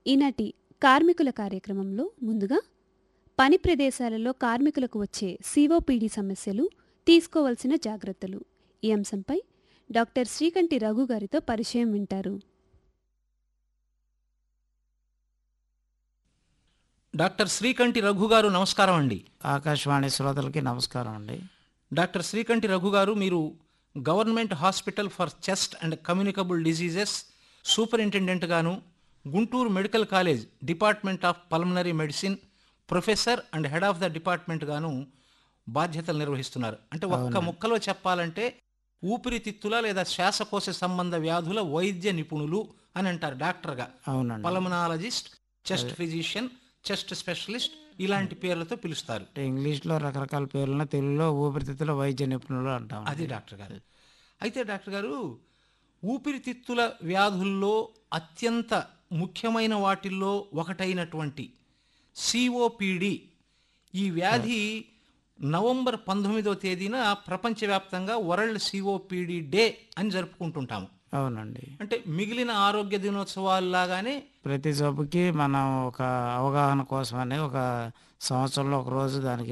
ఈనాటి కార్మికుల కార్యక్రమంలో ముందుగా పని ప్రదేశాలలో కార్మికులకు వచ్చే సిఓపిడి సమస్యలు తీసుకోవలసిన జాగ్రత్తలు ఈ అంశంపై డాక్టర్ శ్రీకంఠి రఘు గారితో పరిచయం వింటారు డాక్టర్ శ్రీకంఠి రఘు గారు నమస్కారం అండి ఆకాశవాణి శ్రోతలకి నమస్కారం అండి డాక్టర్ శ్రీకంఠి రఘు గారు మీరు government hospital for chest and communicable diseases superintendent గాను Guntur medical college department of pulmonary medicine professor and head of the department గాను బాధ్యతలు నిర్వహిస్తున్నారు అంటే ఒక్క ముక్కలో చెప్పాలంటే ఊపిరితిత్తుల లేదా శ్వాసకోశ సంబంధ వ్యాధుల వైద్య నిపుణులు అని అంటారు డాక్టర్గా అవునండి pulmonologist chest physician chest specialist ఇలాంటి పేర్లతో పిలుస్తారు అంటే ఇంగ్లీష్లో రకరకాల పేర్లను తెలుగులో ఊపిరితిత్తుల వైద్య నిపుణులు అంటాం అది డాక్టర్ గారు అయితే డాక్టర్ గారు ఊపిరితిత్తుల వ్యాధుల్లో అత్యంత ముఖ్యమైన వాటిల్లో ఒకటైనటువంటి సిఓపిడి ఈ వ్యాధి నవంబర్ పంతొమ్మిదో తేదీన ప్రపంచవ్యాప్తంగా వరల్డ్ సిఓపిడి డే అని జరుపుకుంటుంటాము అవునండి అంటే మిగిలిన ఆరోగ్య దినోత్సవాల్లాగానే ప్రతి జబ్బుకి మనం ఒక అవగాహన కోసమని ఒక సంవత్సరంలో ఒక రోజు దానికి